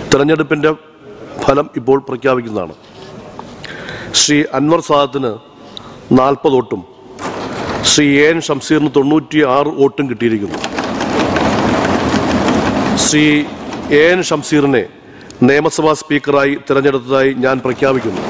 തെരഞ്ഞെടുപ്പിൻ്റെ ഫലം ഇപ്പോൾ പ്രഖ്യാപിക്കുന്നതാണ് ശ്രീ അൻവർ സാദത്തിന് നാൽപ്പത് വോട്ടും ശ്രീ എ എൻ ഷംസീറിന് തൊണ്ണൂറ്റി ആറ് വോട്ടും കിട്ടിയിരിക്കുന്നു ശ്രീ എ എൻ ഷംസീറിനെ നിയമസഭാ സ്പീക്കറായി തിരഞ്ഞെടുത്തതായി ഞാൻ പ്രഖ്യാപിക്കുന്നു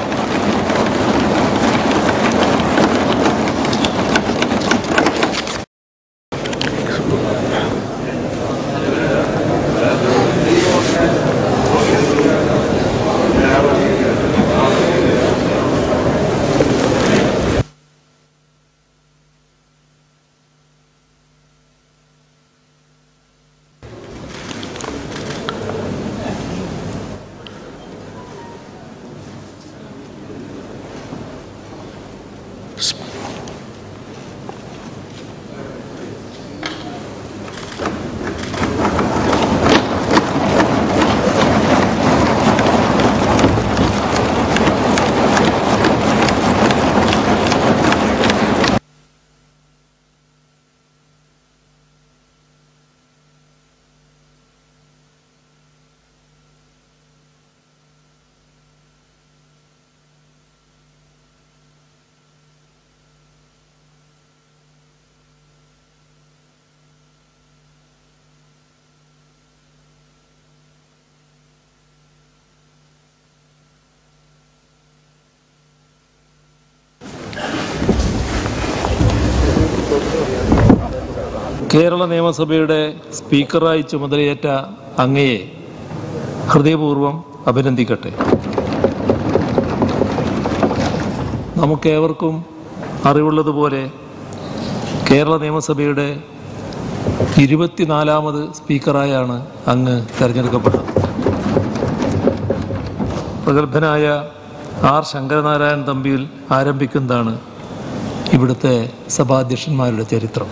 കേരള നിയമസഭയുടെ സ്പീക്കറായി ചുമതലയേറ്റ അങ്ങയെ ഹൃദയപൂർവ്വം അഭിനന്ദിക്കട്ടെ നമുക്കേവർക്കും അറിവുള്ളതുപോലെ കേരള നിയമസഭയുടെ ഇരുപത്തിനാലാമത് സ്പീക്കറായാണ് അങ്ങ് തെരഞ്ഞെടുക്കപ്പെട്ടത് പ്രഗത്ഭനായ ആർ ശങ്കരനാരായണൻ തമ്പിയിൽ ആരംഭിക്കുന്നതാണ് ഇവിടുത്തെ സഭാധ്യക്ഷന്മാരുടെ ചരിത്രം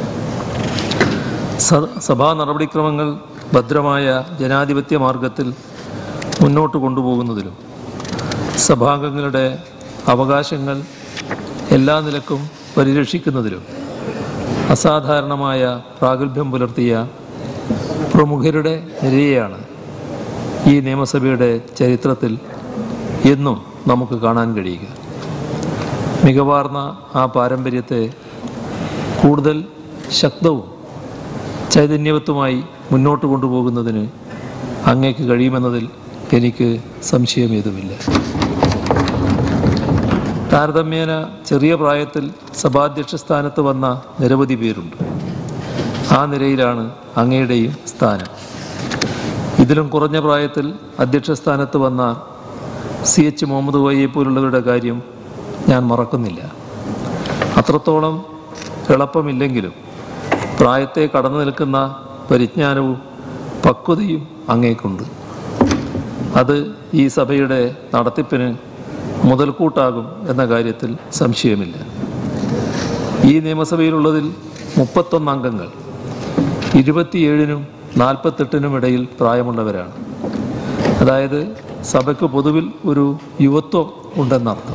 സ- സഭാ നടപടിക്രമങ്ങൾ ഭദ്രമായ ജനാധിപത്യ മാർഗത്തിൽ മുന്നോട്ട് കൊണ്ടുപോകുന്നതിലും സഭാംഗങ്ങളുടെ അവകാശങ്ങൾ എല്ലാ നിലക്കും പരിരക്ഷിക്കുന്നതിലും അസാധാരണമായ പ്രാഗൽഭ്യം പുലർത്തിയ പ്രമുഖരുടെ നിരയെയാണ് ഈ നിയമസഭയുടെ ചരിത്രത്തിൽ എന്നും നമുക്ക് കാണാൻ കഴിയുക മികവാർന്ന ആ പാരമ്പര്യത്തെ കൂടുതൽ ശക്തവും ചൈതന്യവത്തുമായി മുന്നോട്ട് കൊണ്ടുപോകുന്നതിന് അങ്ങേക്ക് കഴിയുമെന്നതിൽ എനിക്ക് സംശയമേതുമില്ല താരതമ്യേന ചെറിയ പ്രായത്തിൽ സഭാധ്യക്ഷ സ്ഥാനത്ത് വന്ന നിരവധി പേരുണ്ട് ആ നിരയിലാണ് അങ്ങയുടെയും സ്ഥാനം ഇതിലും കുറഞ്ഞ പ്രായത്തിൽ അധ്യക്ഷ സ്ഥാനത്ത് വന്ന സി എച്ച് മുഹമ്മദ് വൈയെ പോലുള്ളവരുടെ കാര്യം ഞാൻ മറക്കുന്നില്ല അത്രത്തോളം എളുപ്പമില്ലെങ്കിലും പ്രായത്തെ കടന്നു നിൽക്കുന്ന പരിജ്ഞാനവും പക്വതയും അങ്ങേക്കുണ്ട് അത് ഈ സഭയുടെ നടത്തിപ്പിന് മുതൽക്കൂട്ടാകും എന്ന കാര്യത്തിൽ സംശയമില്ല ഈ നിയമസഭയിലുള്ളതിൽ മുപ്പത്തൊന്ന് അംഗങ്ങൾ ഇരുപത്തിയേഴിനും നാൽപ്പത്തെട്ടിനും ഇടയിൽ പ്രായമുള്ളവരാണ് അതായത് സഭയ്ക്ക് പൊതുവിൽ ഒരു യുവത്വം ഉണ്ടെന്നർത്ഥം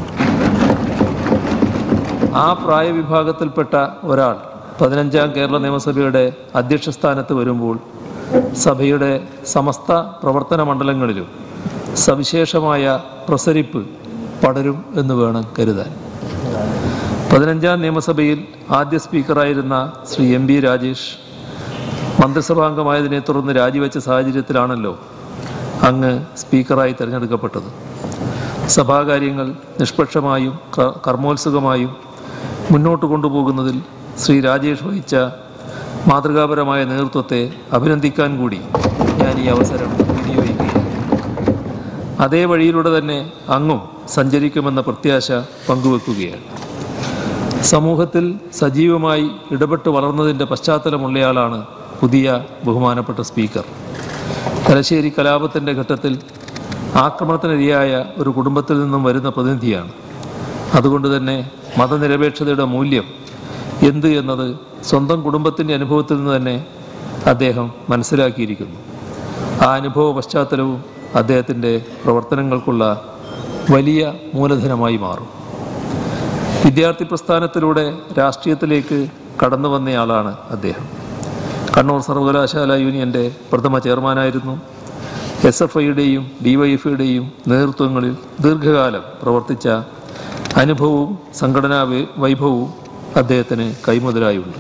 ആ പ്രായവിഭാഗത്തിൽപ്പെട്ട ഒരാൾ പതിനഞ്ചാം കേരള നിയമസഭയുടെ അധ്യക്ഷ സ്ഥാനത്ത് വരുമ്പോൾ സഭയുടെ സമസ്ത പ്രവർത്തന മണ്ഡലങ്ങളിലും സവിശേഷമായ പ്രസരിപ്പ് പടരും എന്ന് വേണം കരുതാൻ പതിനഞ്ചാം നിയമസഭയിൽ ആദ്യ സ്പീക്കറായിരുന്ന ശ്രീ എം ബി രാജേഷ് മന്ത്രിസഭാംഗമായതിനെ തുടർന്ന് രാജിവെച്ച സാഹചര്യത്തിലാണല്ലോ അങ്ങ് സ്പീക്കറായി തിരഞ്ഞെടുക്കപ്പെട്ടത് സഭാകാര്യങ്ങൾ നിഷ്പക്ഷമായും ക- കർമ്മോത്സുകമായും മുന്നോട്ട് കൊണ്ടുപോകുന്നതിൽ ശ്രീ രാജേഷ് വഹിച്ച മാതൃകാപരമായ നേതൃത്വത്തെ അഭിനന്ദിക്കാൻ കൂടി ഞാൻ ഈ അവസരം വിനിയോഗിക്കുകയാണ് അതേ വഴിയിലൂടെ തന്നെ അങ്ങും സഞ്ചരിക്കുമെന്ന പ്രത്യാശ പങ്കുവെക്കുകയാണ് സമൂഹത്തിൽ സജീവമായി ഇടപെട്ട് വളർന്നതിൻ്റെ പശ്ചാത്തലമുള്ളയാളാണ് പുതിയ ബഹുമാനപ്പെട്ട സ്പീക്കർ തലശ്ശേരി കലാപത്തിൻ്റെ ഘട്ടത്തിൽ ആക്രമണത്തിനിരയായ ഒരു കുടുംബത്തിൽ നിന്നും വരുന്ന പ്രതിനിധിയാണ് അതുകൊണ്ട് തന്നെ മതനിരപേക്ഷതയുടെ മൂല്യം എന്ത് എന്നത് സ്വന്തം കുടുംബത്തിൻ്റെ അനുഭവത്തിൽ നിന്ന് തന്നെ അദ്ദേഹം മനസ്സിലാക്കിയിരിക്കുന്നു ആ അനുഭവ പശ്ചാത്തലവും അദ്ദേഹത്തിൻ്റെ പ്രവർത്തനങ്ങൾക്കുള്ള വലിയ മൂലധനമായി മാറും വിദ്യാർത്ഥി പ്രസ്ഥാനത്തിലൂടെ രാഷ്ട്രീയത്തിലേക്ക് കടന്നു വന്നയാളാണ് അദ്ദേഹം കണ്ണൂർ സർവകലാശാല യൂണിയൻ്റെ പ്രഥമ ചെയർമാനായിരുന്നു എസ് എഫ് ഐയുടെയും ഡിവൈഎഫ്ഐയുടെയും നേതൃത്വങ്ങളിൽ ദീർഘകാലം പ്രവർത്തിച്ച അനുഭവവും സംഘടനാ വൈ- വൈഭവവും അദ്ദേഹത്തിന് കൈമുതലായുണ്ട്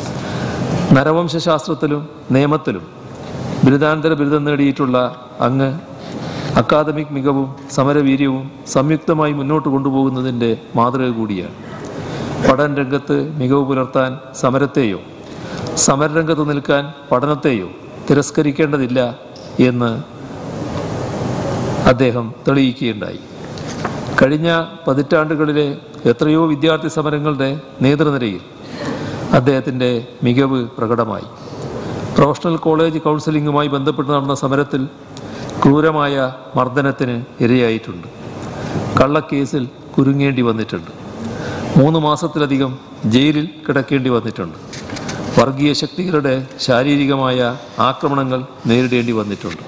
നരവംശാസ്ത്രത്തിലും നിയമത്തിലും ബിരുദാനന്തര ബിരുദം നേടിയിട്ടുള്ള അങ്ങ് അക്കാദമിക് മികവും സമരവീര്യവും സംയുക്തമായി മുന്നോട്ട് കൊണ്ടുപോകുന്നതിൻ്റെ മാതൃക കൂടിയാണ് പഠന രംഗത്ത് മികവ് പുലർത്താൻ സമരത്തെയോ സമരരംഗത്ത് നിൽക്കാൻ പഠനത്തെയോ തിരസ്കരിക്കേണ്ടതില്ല എന്ന് അദ്ദേഹം തെളിയിക്കുകയുണ്ടായി കഴിഞ്ഞ പതിറ്റാണ്ടുകളിലെ എത്രയോ വിദ്യാർത്ഥി സമരങ്ങളുടെ നേതൃനിരയിൽ അദ്ദേഹത്തിൻ്റെ മികവ് പ്രകടമായി പ്രൊഫഷണൽ കോളേജ് കൗൺസിലിംഗുമായി ബന്ധപ്പെട്ട് നടന്ന സമരത്തിൽ ക്രൂരമായ മർദ്ദനത്തിന് ഇരയായിട്ടുണ്ട് കള്ളക്കേസിൽ കുരുങ്ങേണ്ടി വന്നിട്ടുണ്ട് മൂന്ന് മാസത്തിലധികം ജയിലിൽ കിടക്കേണ്ടി വന്നിട്ടുണ്ട് വർഗീയ ശക്തികളുടെ ശാരീരികമായ ആക്രമണങ്ങൾ നേരിടേണ്ടി വന്നിട്ടുണ്ട്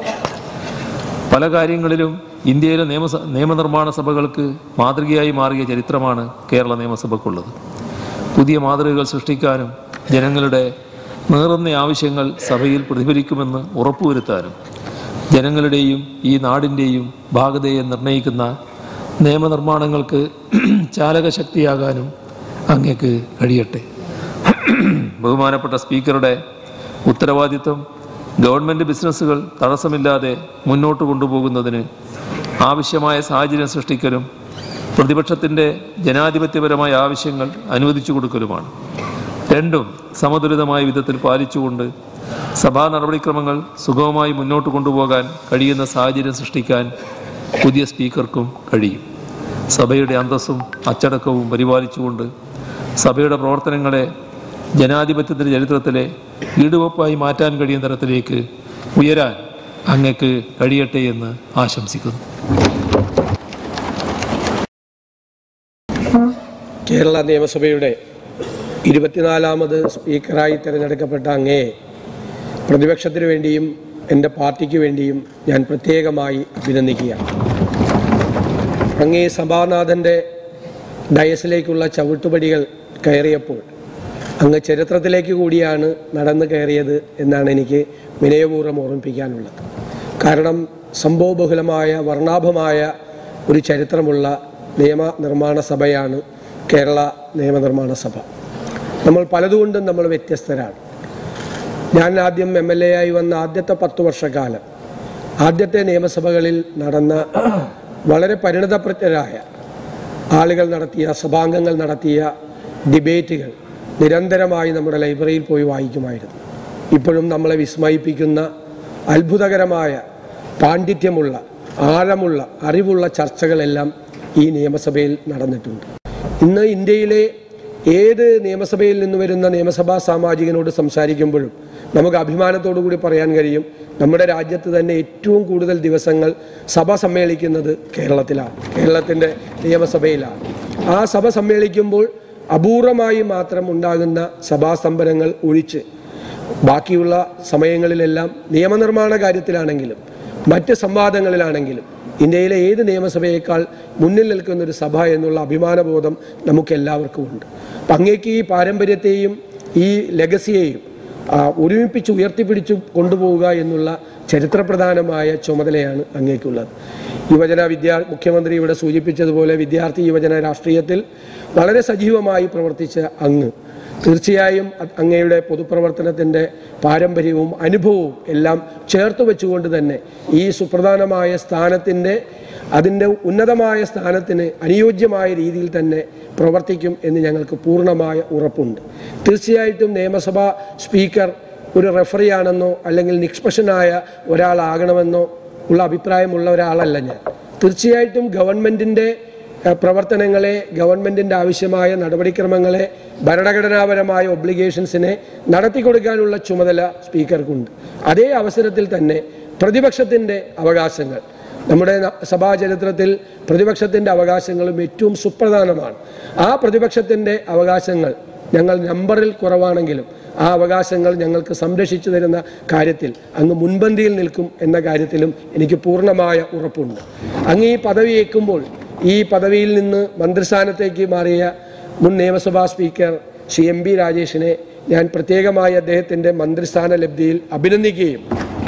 പല കാര്യങ്ങളിലും ഇന്ത്യയിലെ നിയമസ നിയമനിർമ്മാണ സഭകൾക്ക് മാതൃകയായി മാറിയ ചരിത്രമാണ് കേരള നിയമസഭയ്ക്കുള്ളത് പുതിയ മാതൃകകൾ സൃഷ്ടിക്കാനും ജനങ്ങളുടെ നേറുന്ന ആവശ്യങ്ങൾ സഭയിൽ പ്രതിഫലിക്കുമെന്ന് ഉറപ്പുവരുത്താനും ജനങ്ങളുടെയും ഈ നാടിൻ്റെയും ഭാഗതയെ നിർണ്ണയിക്കുന്ന നിയമനിർമ്മാണങ്ങൾക്ക് ചാലകശക്തിയാകാനും അങ്ങേക്ക് കഴിയട്ടെ ബഹുമാനപ്പെട്ട സ്പീക്കറുടെ ഉത്തരവാദിത്വം ഗവൺമെൻറ് ബിസിനസ്സുകൾ തടസ്സമില്ലാതെ മുന്നോട്ട് കൊണ്ടുപോകുന്നതിന് ആവശ്യമായ സാഹചര്യം സൃഷ്ടിക്കലും പ്രതിപക്ഷത്തിൻ്റെ ജനാധിപത്യപരമായ ആവശ്യങ്ങൾ അനുവദിച്ചു കൊടുക്കലുമാണ് രണ്ടും സമതുലിതമായ വിധത്തിൽ പാലിച്ചുകൊണ്ട് സഭാ നടപടിക്രമങ്ങൾ സുഗമമായി മുന്നോട്ട് കൊണ്ടുപോകാൻ കഴിയുന്ന സാഹചര്യം സൃഷ്ടിക്കാൻ പുതിയ സ്പീക്കർക്കും കഴിയും സഭയുടെ അന്തസ്സും അച്ചടക്കവും പരിപാലിച്ചുകൊണ്ട് സഭയുടെ പ്രവർത്തനങ്ങളെ ജനാധിപത്യത്തിൻ്റെ ചരിത്രത്തിലെ ഈടുവപ്പായി മാറ്റാൻ കഴിയുന്ന തരത്തിലേക്ക് ഉയരാൻ അങ്ങക്ക് കഴിയട്ടെ എന്ന് ആശംസിക്കുന്നു കേരള നിയമസഭയുടെ ഇരുപത്തിനാലാമത് സ്പീക്കറായി തിരഞ്ഞെടുക്കപ്പെട്ട അങ്ങയെ പ്രതിപക്ഷത്തിന് വേണ്ടിയും എൻ്റെ പാർട്ടിക്ക് വേണ്ടിയും ഞാൻ പ്രത്യേകമായി അഭിനന്ദിക്കുകയാണ് അങ്ങേ സഭാനാഥൻ്റെ ഡയസിലേക്കുള്ള ചവിട്ടുപടികൾ കയറിയപ്പോൾ അങ്ങ് ചരിത്രത്തിലേക്ക് കൂടിയാണ് നടന്നു കയറിയത് എന്നാണ് എനിക്ക് വിനയപൂർവ്വം ഓർമ്മിപ്പിക്കാനുള്ളത് കാരണം സംഭവബഹുലമായ വർണ്ണാഭമായ ഒരു ചരിത്രമുള്ള നിയമ നിർമ്മാണ സഭയാണ് കേരള നിയമനിർമ്മാണ സഭ നമ്മൾ പലതുകൊണ്ടും നമ്മൾ വ്യത്യസ്തരാണ് ഞാൻ ആദ്യം എം എൽ എ ആയി വന്ന ആദ്യത്തെ പത്ത് വർഷക്കാലം ആദ്യത്തെ നിയമസഭകളിൽ നടന്ന വളരെ പരിണതപ്രജ്ഞരായ ആളുകൾ നടത്തിയ സഭാംഗങ്ങൾ നടത്തിയ ഡിബേറ്റുകൾ നിരന്തരമായി നമ്മുടെ ലൈബ്രറിയിൽ പോയി വായിക്കുമായിരുന്നു ഇപ്പോഴും നമ്മളെ വിസ്മയിപ്പിക്കുന്ന അത്ഭുതകരമായ പാണ്ഡിത്യമുള്ള ആഴമുള്ള അറിവുള്ള ചർച്ചകളെല്ലാം ഈ നിയമസഭയിൽ നടന്നിട്ടുണ്ട് ഇന്ന് ഇന്ത്യയിലെ ഏത് നിയമസഭയിൽ നിന്ന് വരുന്ന നിയമസഭാ സാമാജികനോട് സംസാരിക്കുമ്പോഴും നമുക്ക് അഭിമാനത്തോടു കൂടി പറയാൻ കഴിയും നമ്മുടെ രാജ്യത്ത് തന്നെ ഏറ്റവും കൂടുതൽ ദിവസങ്ങൾ സഭ സമ്മേളിക്കുന്നത് കേരളത്തിലാണ് കേരളത്തിൻ്റെ നിയമസഭയിലാണ് ആ സഭ സമ്മേളിക്കുമ്പോൾ അപൂർവമായി മാത്രം ഉണ്ടാകുന്ന സഭാസ്തംഭനങ്ങൾ ഒഴിച്ച് ബാക്കിയുള്ള സമയങ്ങളിലെല്ലാം നിയമനിർമ്മാണ കാര്യത്തിലാണെങ്കിലും മറ്റ് സംവാദങ്ങളിലാണെങ്കിലും ഇന്ത്യയിലെ ഏത് നിയമസഭയേക്കാൾ മുന്നിൽ നിൽക്കുന്ന ഒരു സഭ എന്നുള്ള അഭിമാനബോധം നമുക്ക് എല്ലാവർക്കും ഉണ്ട് അപ്പം അങ്ങേക്ക് ഈ പാരമ്പര്യത്തെയും ഈ ലെഗസിയെയും ആ, ഒരുമിപ്പിച്ച് ഉയർത്തിപ്പിടിച്ചു കൊണ്ടുപോവുക എന്നുള്ള ചരിത്രപ്രധാനമായ ചുമതലയാണ് അങ്ങേക്കുള്ളത് യുവജന വിദ്യാ മുഖ്യമന്ത്രി ഇവിടെ സൂചിപ്പിച്ചതുപോലെ വിദ്യാർത്ഥി യുവജന രാഷ്ട്രീയത്തിൽ വളരെ സജീവമായി പ്രവർത്തിച്ച അങ്ങ് തീർച്ചയായും അ- അങ്ങയുടെ പൊതുപ്രവർത്തനത്തിൻ്റെ പാരമ്പര്യവും അനുഭവവും എല്ലാം ചേർത്ത് വെച്ചുകൊണ്ട് തന്നെ ഈ സുപ്രധാനമായ സ്ഥാനത്തിൻ്റെ അതിൻ്റെ ഉന്നതമായ സ്ഥാനത്തിന് അനുയോജ്യമായ രീതിയിൽ തന്നെ പ്രവർത്തിക്കും എന്ന് ഞങ്ങൾക്ക് പൂർണ്ണമായ ഉറപ്പുണ്ട് തീർച്ചയായിട്ടും നിയമസഭാ സ്പീക്കർ ഒരു റെഫറിയാണെന്നോ അല്ലെങ്കിൽ നിഷ്പക്ഷനായ ഒരാളാകണമെന്നോ ഉള്ള അഭിപ്രായമുള്ള ഒരാളല്ല ഞാൻ തീർച്ചയായിട്ടും ഗവൺമെൻറ്റിൻ്റെ ഏഹ് പ്രവർത്തനങ്ങളെ ഗവൺമെന്റിന്റെ ആവശ്യമായ നടപടിക്രമങ്ങളെ ഭരണഘടനാപരമായ ഒബ്ലിഗേഷൻസിനെ നടത്തിക്കൊടുക്കാനുള്ള ചുമതല സ്പീക്കർക്കുണ്ട് അതേ അവസരത്തിൽ തന്നെ പ്രതിപക്ഷത്തിന്റെ അവകാശങ്ങൾ നമ്മുടെ ന- സഭാ ചരിത്രത്തിൽ പ്രതിപക്ഷത്തിന്റെ അവകാശങ്ങളും ഏറ്റവും സുപ്രധാനമാണ് ആ പ്രതിപക്ഷത്തിന്റെ അവകാശങ്ങൾ ഞങ്ങൾ നമ്പറിൽ കുറവാണെങ്കിലും ആ അവകാശങ്ങൾ ഞങ്ങൾക്ക് സംരക്ഷിച്ചു തരുന്ന കാര്യത്തിൽ അങ്ങ് മുൻപന്തിയിൽ നിൽക്കും എന്ന കാര്യത്തിലും എനിക്ക് പൂർണ്ണമായ ഉറപ്പുണ്ട് അങ്ങ് ഈ പദവി ഏൽക്കുമ്പോൾ ഈ പദവിയിൽ നിന്ന് മന്ത്രിസ്ഥാനത്തേക്ക് മാറിയ മുൻ നിയമസഭാ സ്പീക്കർ ശ്രീ എം പി രാജേഷിനെ ഞാൻ പ്രത്യേകമായി അദ്ദേഹത്തിൻ്റെ മന്ത്രിസ്ഥാന ലബ്ധിയിൽ അഭിനന്ദിക്കുകയും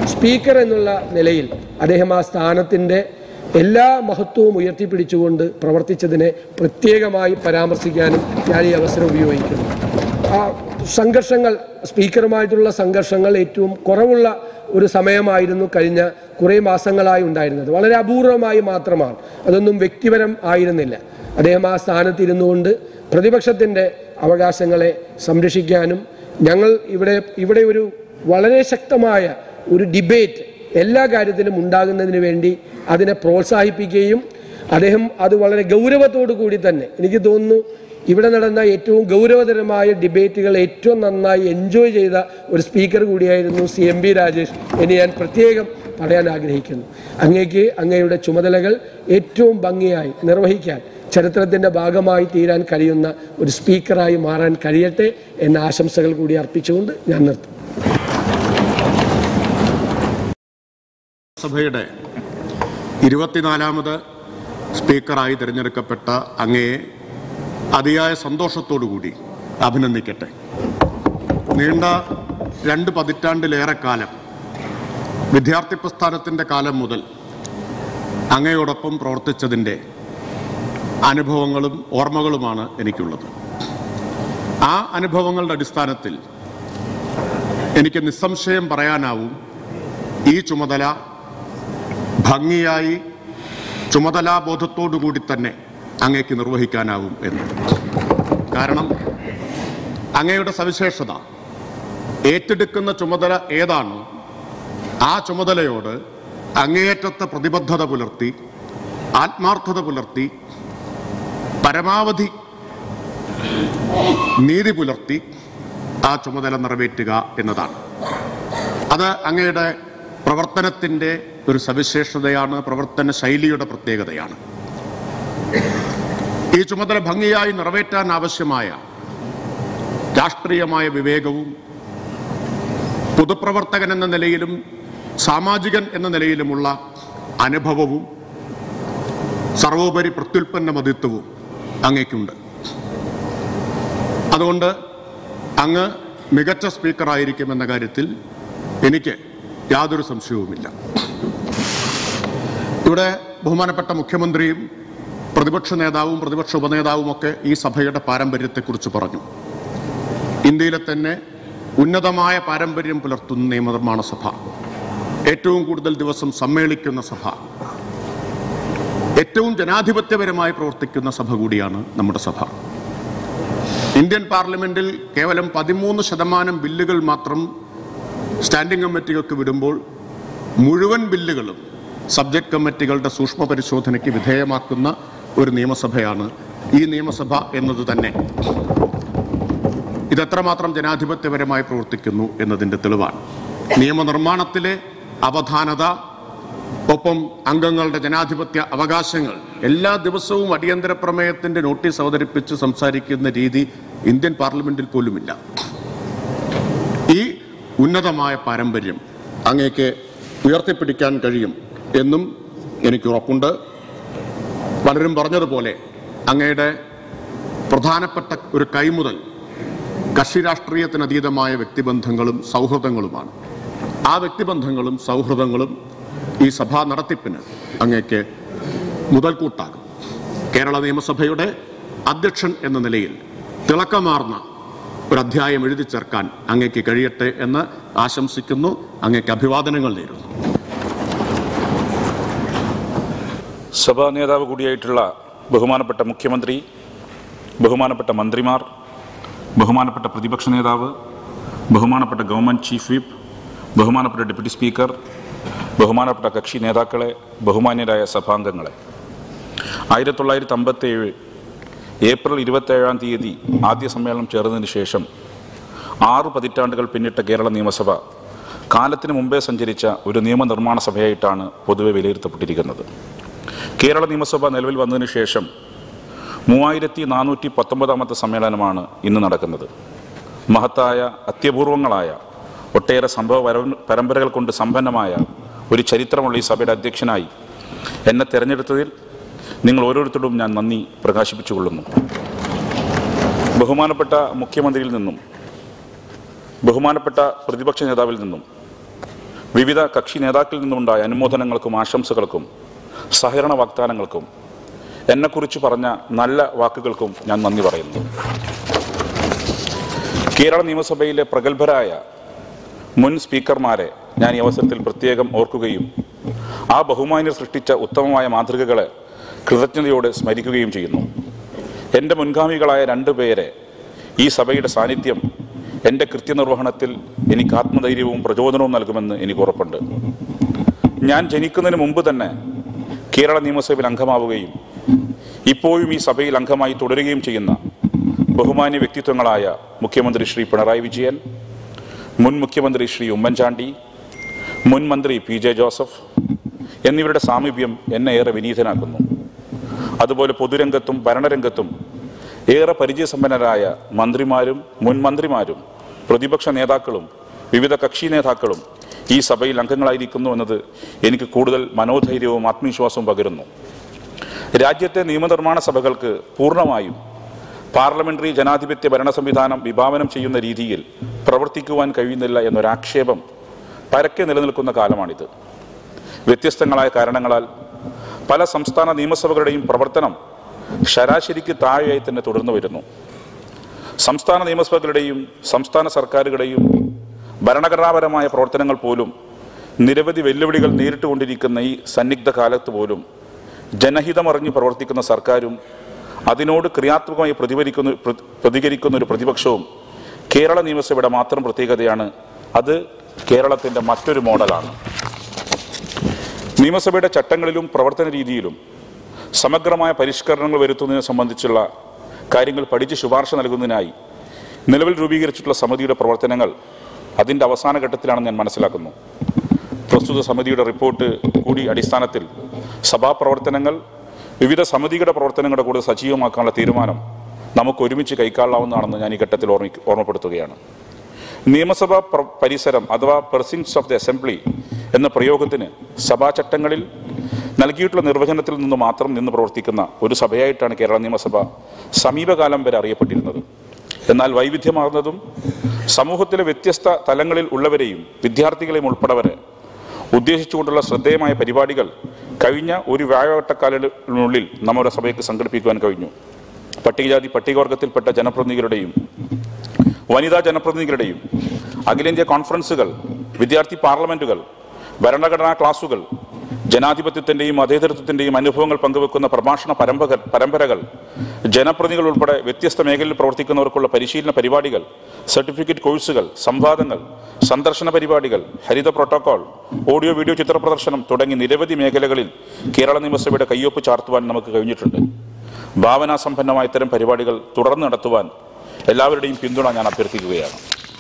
സ്പീക്കർ എന്നുള്ള നിലയിൽ അദ്ദേഹം ആ സ്ഥാനത്തിൻ്റെ എല്ലാ മഹത്വവും ഉയർത്തിപ്പിടിച്ചുകൊണ്ട് പ്രവർത്തിച്ചതിനെ പ്രത്യേകമായി പരാമർശിക്കാനും ഞാൻ ഈ അവസരം ഉപയോഗിക്കുന്നു ആ സംഘർഷങ്ങൾ സ്പീക്കറുമായിട്ടുള്ള സംഘർഷങ്ങൾ ഏറ്റവും കുറവുള്ള ഒരു സമയമായിരുന്നു കഴിഞ്ഞ കുറേ മാസങ്ങളായി ഉണ്ടായിരുന്നത് വളരെ അപൂർവമായി മാത്രമാണ് അതൊന്നും വ്യക്തിപരം ആയിരുന്നില്ല അദ്ദേഹം ആ സ്ഥാനത്ത് ഇരുന്നുകൊണ്ട് പ്രതിപക്ഷത്തിൻ്റെ അവകാശങ്ങളെ സംരക്ഷിക്കാനും ഞങ്ങൾ ഇവിടെ ഇവിടെ ഒരു വളരെ ശക്തമായ ഒരു ഡിബേറ്റ് എല്ലാ കാര്യത്തിലും ഉണ്ടാകുന്നതിന് വേണ്ടി അതിനെ പ്രോത്സാഹിപ്പിക്കുകയും അദ്ദേഹം അത് വളരെ ഗൗരവത്തോടു കൂടി തന്നെ എനിക്ക് തോന്നുന്നു ഇവിടെ നടന്ന ഏറ്റവും ഗൗരവതരമായ ഡിബേറ്റുകൾ ഏറ്റവും നന്നായി എൻജോയ് ചെയ്ത ഒരു സ്പീക്കർ കൂടിയായിരുന്നു സി എം ബി രാജേഷ് എന്ന് ഞാൻ പ്രത്യേകം പറയാൻ ആഗ്രഹിക്കുന്നു അങ്ങേക്ക് അങ്ങയുടെ ചുമതലകൾ ഏറ്റവും ഭംഗിയായി നിർവഹിക്കാൻ ചരിത്രത്തിൻ്റെ ഭാഗമായി തീരാൻ കഴിയുന്ന ഒരു സ്പീക്കറായി മാറാൻ കഴിയട്ടെ എന്ന ആശംസകൾ കൂടി അർപ്പിച്ചുകൊണ്ട് ഞാൻ നിർത്തും സഭയുടെ ഇരുപത്തിനാലാമത് സ്പീക്കറായി തിരഞ്ഞെടുക്കപ്പെട്ട അങ്ങയെ അതിയായ സന്തോഷത്തോടുകൂടി അഭിനന്ദിക്കട്ടെ നീണ്ട രണ്ട് പതിറ്റാണ്ടിലേറെ കാലം വിദ്യാർത്ഥി പ്രസ്ഥാനത്തിൻ്റെ കാലം മുതൽ അങ്ങയോടൊപ്പം പ്രവർത്തിച്ചതിൻ്റെ അനുഭവങ്ങളും ഓർമ്മകളുമാണ് എനിക്കുള്ളത് ആ അനുഭവങ്ങളുടെ അടിസ്ഥാനത്തിൽ എനിക്ക് നിസ്സംശയം പറയാനാവും ഈ ചുമതല ഭംഗിയായി ചുമതലാബോധത്തോടുകൂടി തന്നെ അങ്ങേക്ക് നിർവഹിക്കാനാവും എന്ന് കാരണം അങ്ങയുടെ സവിശേഷത ഏറ്റെടുക്കുന്ന ചുമതല ഏതാണോ ആ ചുമതലയോട് അങ്ങേയറ്റത്തെ പ്രതിബദ്ധത പുലർത്തി ആത്മാർത്ഥത പുലർത്തി പരമാവധി നീതി പുലർത്തി ആ ചുമതല നിറവേറ്റുക എന്നതാണ് അത് അങ്ങയുടെ പ്രവർത്തനത്തിൻ്റെ ഒരു സവിശേഷതയാണ് പ്രവർത്തന ശൈലിയുടെ പ്രത്യേകതയാണ് ഈ ചുമതല ഭംഗിയായി നിറവേറ്റാൻ ആവശ്യമായ രാഷ്ട്രീയമായ വിവേകവും പൊതുപ്രവർത്തകൻ എന്ന നിലയിലും സാമാജികൻ എന്ന നിലയിലുമുള്ള അനുഭവവും സർവോപരി പ്രത്യുൽപ്പന്ന മതിത്വവും അങ്ങേക്കുണ്ട് അതുകൊണ്ട് അങ്ങ് മികച്ച സ്പീക്കറായിരിക്കുമെന്ന കാര്യത്തിൽ എനിക്ക് യാതൊരു സംശയവുമില്ല ഇവിടെ ബഹുമാനപ്പെട്ട മുഖ്യമന്ത്രിയും പ്രതിപക്ഷ നേതാവും പ്രതിപക്ഷ ഉപനേതാവും ഒക്കെ ഈ സഭയുടെ പാരമ്പര്യത്തെക്കുറിച്ച് പറഞ്ഞു ഇന്ത്യയിലെ തന്നെ ഉന്നതമായ പാരമ്പര്യം പുലർത്തുന്ന നിയമനിർമ്മാണ സഭ ഏറ്റവും കൂടുതൽ ദിവസം സമ്മേളിക്കുന്ന സഭ ഏറ്റവും ജനാധിപത്യപരമായി പ്രവർത്തിക്കുന്ന സഭ കൂടിയാണ് നമ്മുടെ സഭ ഇന്ത്യൻ പാർലമെന്റിൽ കേവലം പതിമൂന്ന് ശതമാനം ബില്ലുകൾ മാത്രം സ്റ്റാൻഡിംഗ് കമ്മിറ്റികൾക്ക് വിടുമ്പോൾ മുഴുവൻ ബില്ലുകളും സബ്ജക്ട് കമ്മിറ്റികളുടെ സൂക്ഷ്മ പരിശോധനയ്ക്ക് വിധേയമാക്കുന്ന ഒരു നിയമസഭയാണ് ഈ നിയമസഭ എന്നത് തന്നെ ഇതെത്രമാത്രം ജനാധിപത്യപരമായി പ്രവർത്തിക്കുന്നു എന്നതിൻ്റെ തെളിവാണ് നിയമനിർമ്മാണത്തിലെ അവധാനത ഒപ്പം അംഗങ്ങളുടെ ജനാധിപത്യ അവകാശങ്ങൾ എല്ലാ ദിവസവും അടിയന്തര പ്രമേയത്തിന്റെ നോട്ടീസ് അവതരിപ്പിച്ച് സംസാരിക്കുന്ന രീതി ഇന്ത്യൻ പാർലമെന്റിൽ പോലുമില്ല ഈ ഉന്നതമായ പാരമ്പര്യം അങ്ങേക്ക് ഉയർത്തിപ്പിടിക്കാൻ കഴിയും എന്നും എനിക്ക് ഉറപ്പുണ്ട് പലരും പറഞ്ഞതുപോലെ അങ്ങയുടെ പ്രധാനപ്പെട്ട ഒരു കൈമുതൽ കക്ഷി രാഷ്ട്രീയത്തിനതീതമായ വ്യക്തിബന്ധങ്ങളും സൗഹൃദങ്ങളുമാണ് ആ വ്യക്തിബന്ധങ്ങളും സൗഹൃദങ്ങളും ഈ സഭാ നടത്തിപ്പിന് അങ്ങേക്ക് മുതൽക്കൂട്ടാകും കേരള നിയമസഭയുടെ അധ്യക്ഷൻ എന്ന നിലയിൽ തിളക്കമാർന്ന ഒരു അധ്യായം എഴുതി ചേർക്കാൻ അങ്ങേക്ക് കഴിയട്ടെ എന്ന് ആശംസിക്കുന്നു അങ്ങേക്ക് അഭിവാദനങ്ങൾ നേരുന്നു സഭാ നേതാവ് കൂടിയായിട്ടുള്ള ബഹുമാനപ്പെട്ട മുഖ്യമന്ത്രി ബഹുമാനപ്പെട്ട മന്ത്രിമാർ ബഹുമാനപ്പെട്ട പ്രതിപക്ഷ നേതാവ് ബഹുമാനപ്പെട്ട ഗവൺമെൻറ് ചീഫ് വിപ്പ് ബഹുമാനപ്പെട്ട ഡെപ്യൂട്ടി സ്പീക്കർ ബഹുമാനപ്പെട്ട കക്ഷി നേതാക്കളെ ബഹുമാന്യരായ സഭാംഗങ്ങളെ ആയിരത്തി തൊള്ളായിരത്തി അമ്പത്തേഴ് ഏപ്രിൽ ഇരുപത്തേഴാം തീയതി ആദ്യ സമ്മേളനം ചേർന്നതിന് ശേഷം ആറ് പതിറ്റാണ്ടുകൾ പിന്നിട്ട കേരള നിയമസഭ കാലത്തിന് മുമ്പേ സഞ്ചരിച്ച ഒരു നിയമനിർമ്മാണ സഭയായിട്ടാണ് പൊതുവെ വിലയിരുത്തപ്പെട്ടിരിക്കുന്നത് കേരള നിയമസഭ നിലവിൽ വന്നതിന് ശേഷം മൂവായിരത്തി നാനൂറ്റി പത്തൊമ്പതാമത്തെ സമ്മേളനമാണ് ഇന്ന് നടക്കുന്നത് മഹത്തായ അത്യപൂർവങ്ങളായ ഒട്ടേറെ സംഭവ പരം- പരമ്പരകൾ കൊണ്ട് സമ്പന്നമായ ഒരു ചരിത്രമുള്ള ഈ സഭയുടെ അധ്യക്ഷനായി എന്നെ തെരഞ്ഞെടുത്തതിൽ നിങ്ങൾ ഓരോരുത്തരോടും ഞാൻ നന്ദി പ്രകാശിപ്പിച്ചുകൊള്ളുന്നു ബഹുമാനപ്പെട്ട മുഖ്യമന്ത്രിയിൽ നിന്നും ബഹുമാനപ്പെട്ട പ്രതിപക്ഷ നേതാവിൽ നിന്നും വിവിധ കക്ഷി നേതാക്കളിൽ നിന്നുണ്ടായ അനുമോദനങ്ങൾക്കും ആശംസകൾക്കും സഹകരണ വാഗ്ദാനങ്ങൾക്കും എന്നെക്കുറിച്ച് പറഞ്ഞ നല്ല വാക്കുകൾക്കും ഞാൻ നന്ദി പറയുന്നു കേരള നിയമസഭയിലെ പ്രഗത്ഭരായ മുൻ സ്പീക്കർമാരെ ഞാൻ ഈ അവസരത്തിൽ പ്രത്യേകം ഓർക്കുകയും ആ ബഹുമാന്യർ സൃഷ്ടിച്ച ഉത്തമമായ മാതൃകകളെ കൃതജ്ഞതയോടെ സ്മരിക്കുകയും ചെയ്യുന്നു എൻ്റെ മുൻഗാമികളായ രണ്ടു പേരെ ഈ സഭയുടെ സാന്നിധ്യം എൻ്റെ കൃത്യനിർവഹണത്തിൽ എനിക്ക് ആത്മധൈര്യവും പ്രചോദനവും നൽകുമെന്ന് എനിക്ക് ഉറപ്പുണ്ട് ഞാൻ ജനിക്കുന്നതിന് മുമ്പ് തന്നെ കേരള നിയമസഭയിൽ അംഗമാവുകയും ഇപ്പോഴും ഈ സഭയിൽ അംഗമായി തുടരുകയും ചെയ്യുന്ന ബഹുമാന്യ വ്യക്തിത്വങ്ങളായ മുഖ്യമന്ത്രി ശ്രീ പിണറായി വിജയൻ മുൻ മുഖ്യമന്ത്രി ശ്രീ ഉമ്മൻചാണ്ടി മുൻ മന്ത്രി പി ജെ ജോസഫ് എന്നിവരുടെ സാമീപ്യം എന്നെ ഏറെ വിനീതനാക്കുന്നു അതുപോലെ പൊതുരംഗത്തും ഭരണരംഗത്തും ഏറെ പരിചയസമ്പന്നരായ മന്ത്രിമാരും മുൻ മന്ത്രിമാരും പ്രതിപക്ഷ നേതാക്കളും വിവിധ കക്ഷി നേതാക്കളും ഈ സഭയിൽ അംഗങ്ങളായിരിക്കുന്നു എന്നത് എനിക്ക് കൂടുതൽ മനോധൈര്യവും ആത്മവിശ്വാസവും പകരുന്നു രാജ്യത്തെ നിയമനിർമ്മാണ സഭകൾക്ക് പൂർണ്ണമായും പാർലമെന്ററി ജനാധിപത്യ ഭരണ സംവിധാനം വിഭാവനം ചെയ്യുന്ന രീതിയിൽ പ്രവർത്തിക്കുവാൻ കഴിയുന്നില്ല എന്നൊരാക്ഷേപം പരക്കെ നിലനിൽക്കുന്ന കാലമാണിത് വ്യത്യസ്തങ്ങളായ കാരണങ്ങളാൽ പല സംസ്ഥാന നിയമസഭകളുടെയും പ്രവർത്തനം ശരാശരിക്ക് താഴെയായി തന്നെ തുടർന്നു വരുന്നു സംസ്ഥാന നിയമസഭകളുടെയും സംസ്ഥാന സർക്കാരുകളുടെയും ഭരണഘടനാപരമായ പ്രവർത്തനങ്ങൾ പോലും നിരവധി വെല്ലുവിളികൾ നേരിട്ടുകൊണ്ടിരിക്കുന്ന ഈ സന്നിഗ്ധ കാലത്ത് പോലും ജനഹിതമറിഞ്ഞ് പ്രവർത്തിക്കുന്ന സർക്കാരും അതിനോട് ക്രിയാത്മകമായി പ്രതിഫലിക്കുന്ന പ്ര- പ്രതികരിക്കുന്ന ഒരു പ്രതിപക്ഷവും കേരള നിയമസഭയുടെ മാത്രം പ്രത്യേകതയാണ് അത് കേരളത്തിൻ്റെ മറ്റൊരു മോഡലാണ് നിയമസഭയുടെ ചട്ടങ്ങളിലും പ്രവർത്തന രീതിയിലും സമഗ്രമായ പരിഷ്കരണങ്ങൾ വരുത്തുന്നതിനെ സംബന്ധിച്ചുള്ള കാര്യങ്ങൾ പഠിച്ച് ശുപാർശ നൽകുന്നതിനായി നിലവിൽ രൂപീകരിച്ചിട്ടുള്ള സമിതിയുടെ പ്രവർത്തനങ്ങൾ അതിൻ്റെ അവസാന ഘട്ടത്തിലാണെന്ന് ഞാൻ മനസ്സിലാക്കുന്നു പ്രസ്തുത സമിതിയുടെ റിപ്പോർട്ട് കൂടി അടിസ്ഥാനത്തിൽ സഭാപ്രവർത്തനങ്ങൾ വിവിധ സമിതികളുടെ പ്രവർത്തനങ്ങളുടെ കൂടെ സജീവമാക്കാനുള്ള തീരുമാനം നമുക്ക് ഒരുമിച്ച് കൈക്കാളാവുന്നതാണെന്ന് ഞാൻ ഈ ഘട്ടത്തിൽ ഓർമ്മി ഓർമ്മപ്പെടുത്തുകയാണ് നിയമസഭാ പ്ര- പരിസരം അഥവാ പെർസിൻസ് ഓഫ് ദി അസംബ്ലി എന്ന പ്രയോഗത്തിന് സഭാചട്ടങ്ങളിൽ നൽകിയിട്ടുള്ള നിർവചനത്തിൽ നിന്ന് മാത്രം നിന്ന് പ്രവർത്തിക്കുന്ന ഒരു സഭയായിട്ടാണ് കേരള നിയമസഭ സമീപകാലം വരെ അറിയപ്പെട്ടിരുന്നത് എന്നാൽ വൈവിധ്യമാർന്നതും സമൂഹത്തിലെ വ്യത്യസ്ത തലങ്ങളിൽ ഉള്ളവരെയും വിദ്യാർത്ഥികളെയും ഉൾപ്പെടവരെ ഉദ്ദേശിച്ചുകൊണ്ടുള്ള ശ്രദ്ധേയമായ പരിപാടികൾ കഴിഞ്ഞ ഒരു വ്യാഴവട്ടക്കാലിനുള്ളിൽ നമ്മുടെ സഭയ്ക്ക് സംഘടിപ്പിക്കുവാൻ കഴിഞ്ഞു പട്ടികജാതി പട്ടികവർഗത്തിൽപ്പെട്ട ജനപ്രതിനിധികളുടെയും വനിതാ ജനപ്രതിനിധികളുടെയും അഖിലേന്ത്യാ കോൺഫറൻസുകൾ വിദ്യാർത്ഥി പാർലമെന്റുകൾ ഭരണഘടനാ ക്ലാസുകൾ ജനാധിപത്യത്തിന്റെയും മതേതരത്വത്തിന്റെയും അനുഭവങ്ങൾ പങ്കുവെക്കുന്ന പ്രഭാഷണ പരമ്പര പരമ്പരകൾ ജനപ്രതിനിധികൾ ഉൾപ്പെടെ വ്യത്യസ്ത മേഖലയിൽ പ്രവർത്തിക്കുന്നവർക്കുള്ള പരിശീലന പരിപാടികൾ സർട്ടിഫിക്കറ്റ് കോഴ്സുകൾ സംവാദങ്ങൾ സന്ദർശന പരിപാടികൾ ഹരിത പ്രോട്ടോകോൾ ഓഡിയോ വീഡിയോ ചിത്ര പ്രദർശനം തുടങ്ങി നിരവധി മേഖലകളിൽ കേരള നിയമസഭയുടെ കയ്യൊപ്പ് ചാർത്തുവാൻ നമുക്ക് കഴിഞ്ഞിട്ടുണ്ട് ഭാവനാസമ്പന്നമായ ഇത്തരം പരിപാടികൾ തുടർന്ന് നടത്തുവാൻ എല്ലാവരുടെയും പിന്തുണ ഞാൻ അഭ്യർത്ഥിക്കുകയാണ്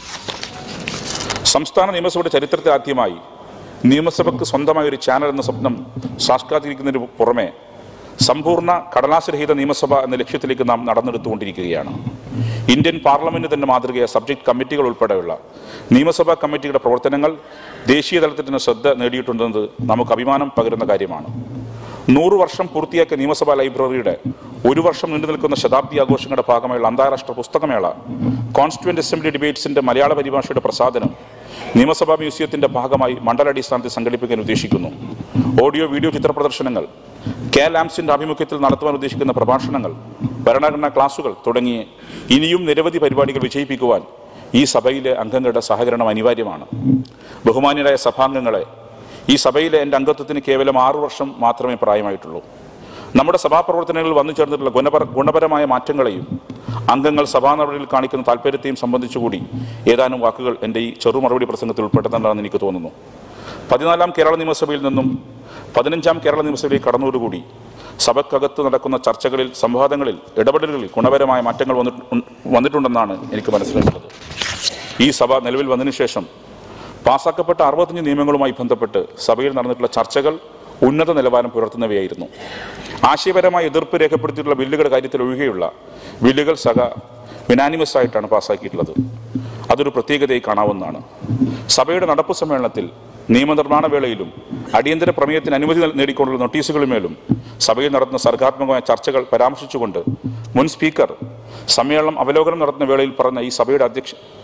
സംസ്ഥാന നിയമസഭയുടെ ചരിത്രത്തിൽ ആദ്യമായി നിയമസഭയ്ക്ക് സ്വന്തമായ ഒരു ചാനൽ എന്ന സ്വപ്നം സാക്ഷാത്കരിക്കുന്നതിന് പുറമെ സമ്പൂർണ്ണ കടലാസരഹിത നിയമസഭ എന്ന ലക്ഷ്യത്തിലേക്ക് നാം നടന്നെടുത്തുകൊണ്ടിരിക്കുകയാണ് ഇന്ത്യൻ പാർലമെന്റ് തന്നെ മാതൃകയായ സബ്ജക്ട് കമ്മിറ്റികൾ ഉൾപ്പെടെയുള്ള നിയമസഭാ കമ്മിറ്റിയുടെ പ്രവർത്തനങ്ങൾ ദേശീയ തലത്തിൽ തന്നെ ശ്രദ്ധ നേടിയിട്ടുണ്ടെന്നത് നമുക്ക് അഭിമാനം പകരുന്ന കാര്യമാണ് നൂറ് വർഷം പൂർത്തിയാക്കിയ നിയമസഭാ ലൈബ്രറിയുടെ ഒരു വർഷം നീണ്ടു നിൽക്കുന്ന ശതാബ്ദി ആഘോഷങ്ങളുടെ ഭാഗമായുള്ള അന്താരാഷ്ട്ര പുസ്തകമേള കോൺസ്റ്റിറ്റ്യൂന്റ് അസംബ്ലി ഡിബേറ്റ്സിന്റെ മലയാള പരിഭാഷയുടെ പ്രസാദനം നിയമസഭാ മ്യൂസിയത്തിന്റെ ഭാഗമായി മണ്ഡലാടിസ്ഥാനത്തിൽ സംഘടിപ്പിക്കാൻ ഉദ്ദേശിക്കുന്നു ഓഡിയോ വീഡിയോ ചിത്ര പ്രദർശനങ്ങൾ കെ ലാംസിന്റെ ആഭിമുഖ്യത്തിൽ നടത്തുവാൻ ഉദ്ദേശിക്കുന്ന പ്രഭാഷണങ്ങൾ ഭരണഘടനാ ക്ലാസുകൾ തുടങ്ങിയ ഇനിയും നിരവധി പരിപാടികൾ വിജയിപ്പിക്കുവാൻ ഈ സഭയിലെ അംഗങ്ങളുടെ സഹകരണം അനിവാര്യമാണ് ബഹുമാന്യരായ സഭാംഗങ്ങളെ ഈ സഭയിലെ എൻ്റെ അംഗത്വത്തിന് കേവലം ആറു വർഷം മാത്രമേ പ്രായമായിട്ടുള്ളൂ നമ്മുടെ സഭാപ്രവർത്തനങ്ങളിൽ വന്നു ചേർന്നിട്ടുള്ള ഗുണപര ഗുണപരമായ മാറ്റങ്ങളെയും അംഗങ്ങൾ സഭാ നടപടിയിൽ കാണിക്കുന്ന താല്പര്യത്തെയും സംബന്ധിച്ചുകൂടി ഏതാനും വാക്കുകൾ എൻ്റെ ഈ ചെറു മറുപടി പ്രസംഗത്തിൽ ഉൾപ്പെടുത്തേണ്ടതാണെന്ന് എനിക്ക് തോന്നുന്നു പതിനാലാം കേരള നിയമസഭയിൽ നിന്നും പതിനഞ്ചാം കേരള നിയമസഭയിലേക്ക് കടന്നതോടുകൂടി സഭക്കകത്ത് നടക്കുന്ന ചർച്ചകളിൽ സംവാദങ്ങളിൽ ഇടപെടലുകളിൽ ഗുണപരമായ മാറ്റങ്ങൾ വന്നിട്ട് വന്നിട്ടുണ്ടെന്നാണ് എനിക്ക് മനസ്സിലാക്കുന്നത് ഈ സഭ നിലവിൽ വന്നതിന് ശേഷം പാസാക്കപ്പെട്ട അറുപത്തഞ്ച് നിയമങ്ങളുമായി ബന്ധപ്പെട്ട് സഭയിൽ നടന്നിട്ടുള്ള ചർച്ചകൾ ഉന്നത നിലവാരം പുലർത്തുന്നവയായിരുന്നു ആശയപരമായ എതിർപ്പ് രേഖപ്പെടുത്തിയിട്ടുള്ള ബില്ലുകളുടെ കാര്യത്തിൽ ഒഴികെയുള്ള ബില്ലുകൾ സഭ യുനാനിമസ് ആയിട്ടാണ് പാസ്സാക്കിയിട്ടുള്ളത് അതൊരു പ്രത്യേകതയായി കാണാവുന്നതാണ് സഭയുടെ നടപ്പ് സമ്മേളനത്തിൽ നിയമനിർമ്മാണ വേളയിലും അടിയന്തര പ്രമേയത്തിന് അനുമതി നൽ- നേടിക്കൊണ്ടുള്ള നോട്ടീസുകളുമേലും സഭയിൽ നടത്തുന്ന സർഗാത്മകമായ ചർച്ചകൾ പരാമർശിച്ചുകൊണ്ട് മുൻ സ്പീക്കർ സമ്മേളനം അവലോകനം നടത്തുന്ന വേളയിൽ പറഞ്ഞ ഈ സഭയുടെ അധ്യക്ഷ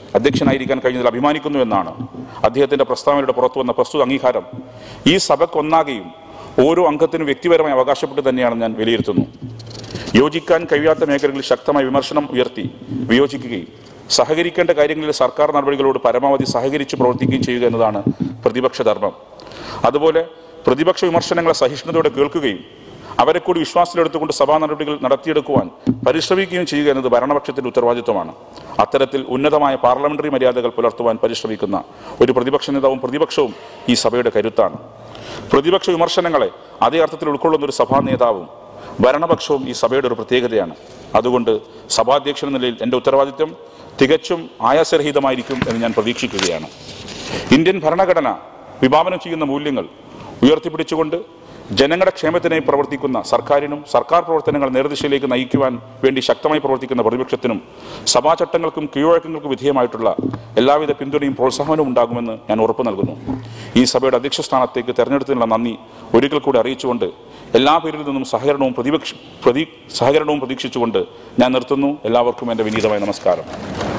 അധ്യക്ഷനായിരിക്കാൻ കഴിഞ്ഞതിൽ അഭിമാനിക്കുന്നു എന്നാണ് അദ്ദേഹത്തിന്റെ പ്രസ്താവനയുടെ പുറത്തു വന്ന പ്രസ്തുത അംഗീകാരം ഈ സഭയ്ക്കൊന്നാകെയും ഓരോ അംഗത്തിനും വ്യക്തിപരമായി അവകാശപ്പെട്ട് തന്നെയാണ് ഞാൻ വിലയിരുത്തുന്നു യോജിക്കാൻ കഴിയാത്ത മേഖലകളിൽ ശക്തമായ വിമർശനം ഉയർത്തി വിയോജിക്കുകയും സഹകരിക്കേണ്ട കാര്യങ്ങളിൽ സർക്കാർ നടപടികളോട് പരമാവധി സഹകരിച്ച് പ്രവർത്തിക്കുകയും ചെയ്യുക എന്നതാണ് പ്രതിപക്ഷ ധർമ്മം അതുപോലെ പ്രതിപക്ഷ വിമർശനങ്ങളെ സഹിഷ്ണുതയോടെ കേൾക്കുകയും അവരെ കൂടി വിശ്വാസത്തിലെടുത്തുകൊണ്ട് സഭാ നടപടികൾ നടത്തിയെടുക്കുവാൻ പരിശ്രമിക്കുകയും ചെയ്യുക എന്നത് ഭരണപക്ഷത്തിന്റെ ഉത്തരവാദിത്വമാണ് അത്തരത്തിൽ ഉന്നതമായ പാർലമെന്ററി മര്യാദകൾ പുലർത്തുവാൻ പരിശ്രമിക്കുന്ന ഒരു പ്രതിപക്ഷ നേതാവും പ്രതിപക്ഷവും ഈ സഭയുടെ കരുത്താണ് പ്രതിപക്ഷ വിമർശനങ്ങളെ അതേ അർത്ഥത്തിൽ ഉൾക്കൊള്ളുന്ന ഒരു സഭാ നേതാവും ഭരണപക്ഷവും ഈ സഭയുടെ ഒരു പ്രത്യേകതയാണ് അതുകൊണ്ട് സഭാധ്യക്ഷൻ എന്ന നിലയിൽ എൻ്റെ ഉത്തരവാദിത്വം തികച്ചും ആയാസരഹിതമായിരിക്കും എന്ന് ഞാൻ പ്രതീക്ഷിക്കുകയാണ് ഇന്ത്യൻ ഭരണഘടന വിഭാവനം ചെയ്യുന്ന മൂല്യങ്ങൾ ഉയർത്തിപ്പിടിച്ചുകൊണ്ട് ജനങ്ങളുടെ ക്ഷേമത്തിനായി പ്രവർത്തിക്കുന്ന സർക്കാരിനും സർക്കാർ പ്രവർത്തനങ്ങൾ നേർദിശയിലേക്ക് നയിക്കുവാൻ വേണ്ടി ശക്തമായി പ്രവർത്തിക്കുന്ന പ്രതിപക്ഷത്തിനും സഭാചട്ടങ്ങൾക്കും കീഴ്വഴക്കങ്ങൾക്കും വിധേയമായിട്ടുള്ള എല്ലാവിധ പിന്തുണയും പ്രോത്സാഹനവും ഉണ്ടാകുമെന്ന് ഞാൻ ഉറപ്പു നൽകുന്നു ഈ സഭയുടെ അധ്യക്ഷ സ്ഥാനത്തേക്ക് തെരഞ്ഞെടുത്തതിനുള്ള നന്ദി ഒരിക്കൽ കൂടി അറിയിച്ചുകൊണ്ട് എല്ലാ പേരിൽ നിന്നും സഹകരണവും പ്രതിപക്ഷ പ്രതി സഹകരണവും പ്രതീക്ഷിച്ചുകൊണ്ട് ഞാൻ നിർത്തുന്നു എല്ലാവർക്കും എൻ്റെ വിനീതമായ നമസ്കാരം